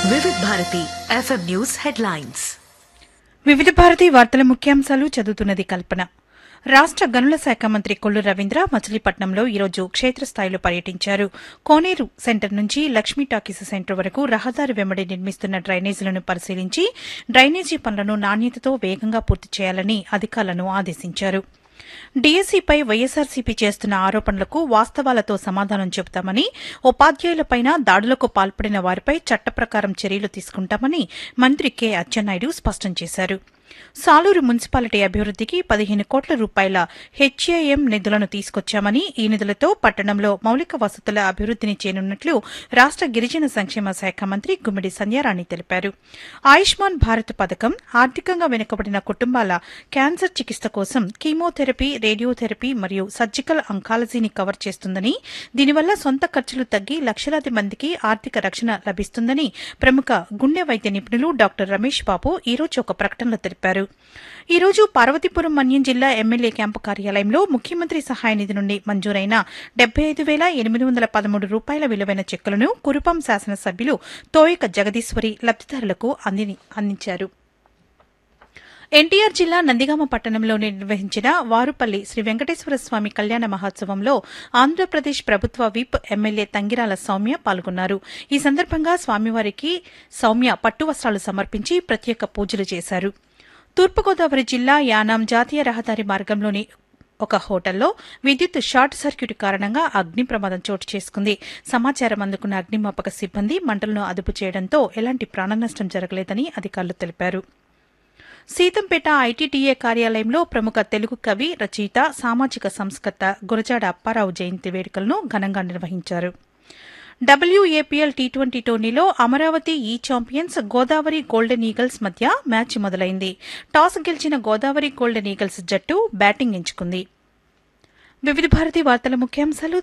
వివిధ Bharati FM news headlines వివిధ భారతి వార్తల ముఖ్యాంశాలు చదువుతున్నది కల్పన రాష్ట గనుల శాఖ మంత్రి కొల్లు రవీంద్ర మచిలీపట్నంలో ఈరోజు క్షేత్రస్థాయిలో పర్యటించారు కోనేరు సెంటర్ నుంచి లక్ష్మీ టాకీస్ సెంటర్ వరకు రహదారి వెంబడి నిర్మిస్తున్న డ్రైనేజీలను పరిశీలించి డ్రైనేజీ పనులను నాణ్యతతో వేగంగా పూర్తి చేయాలని అధికారులను ఆదేశించారు డీఎస్సీపై వైఎస్సార్సీపీ చేస్తున్న ఆరోపణలకు వాస్తవాలతో సమాధానం చెబుతామని ఉపాధ్యాయులపైన దాడులకు పాల్పడిన వారిపై చట్ట ప్రకారం చర్యలు తీసుకుంటామని మంత్రి కె అచ్చెన్నాయుడు స్పష్టం చేశారు సాలూరు మున్సిపాలిటీ అభివృద్దికి పదిహేను కోట్ల రూపాయల హెచ్ఏఎం నిధులను తీసుకొచ్చామని ఈ నిధులతో పట్టణంలో మౌలిక వసతుల అభివృద్దిని చేయనున్నట్లు రాష్ట గిరిజన సంక్షేమ శాఖ మంత్రి గుమ్మిడి సంధ్యారాణి తెలిపారు ఆయుష్మాన్ భారత్ పథకం ఆర్థికంగా వెనుకబడిన కుటుంబాల క్యాన్సర్ చికిత్స కోసం కీమోథెరపీ రేడియోథెరపీ మరియు సర్జికల్ అంకాలజీని కవర్ చేస్తుందని దీనివల్ల సొంత ఖర్చులు తగ్గి లక్షలాది మందికి ఆర్థిక రక్షణ లభిస్తుందని ప్రముఖ గుండె వైద్య నిపుణులు డాక్టర్ రమేష్ బాబు ఈ రోజు ఒక ప్రకటనలో తెలిపారు ఈ రోజు పార్వతీపురం మన్యం జిల్లా ఎమ్మెల్యే క్యాంపు కార్యాలయంలో ముఖ్యమంత్రి సహాయ నిధి నుండి మంజూరైన డెబ్బై ఐదు వేల ఎనిమిది వందల పదమూడు రూపాయల విలువైన చెక్కులను కురుపం శాసనసభ్యులు తోయక జగదీశ్వరి లబ్దిదారులకు అందిని- అందించారు ఎన్టీఆర్ జిల్లా నందిగామ పట్టణంలో నిర్వహించిన వారుపల్లి శ్రీ వెంకటేశ్వర స్వామి కళ్యాణ మహోత్సవంలో ఆంధ్రప్రదేశ్ ప్రభుత్వ విప్ ఎమ్మెల్యే తంగిరాల సౌమ్య పాల్గొన్నారు ఈ సందర్భంగా స్వామివారికి సౌమ్య పట్టు వస్త్రాలు సమర్పించి ప్రత్యేక పూజలు చేశారు తూర్పుగోదావరి జిల్లా యానాం జాతీయ రహదారి మార్గంలోని ఒక హోటల్లో విద్యుత్ షార్ట్ సర్క్యూట్ కారణంగా అగ్ని ప్రమాదం చోటు చేసుకుంది సమాచారం అందుకున్న అగ్నిమాపక సిబ్బంది మంటలను అదుపు చేయడంతో ఎలాంటి ప్రాణనష్టం జరగలేదని అధికారులు తెలిపారు సీతంపేట ఐటీటీఏ కార్యాలయంలో ప్రముఖ తెలుగు కవి రచయిత సామాజిక సంస్కర్త గురజాడ అప్పారావు జయంతి వేడుకలను ఘనంగా నిర్వహించారు డబ్ల్యూఏపీఎల్ టీ ట్వంటీ టోర్నీలో అమరావతి ఈ ఛాంపియన్స్ గోదావరి గోల్డెన్ ఈగల్స్ మధ్య మ్యాచ్ మొదలైంది టాస్ గెలిచిన గోదావరి గోల్డెన్ ఈగల్స్ జట్టు బ్యాటింగ్ ఎంచుకుంది వివిధ భారతి వార్తల ముఖ్యాంశాలు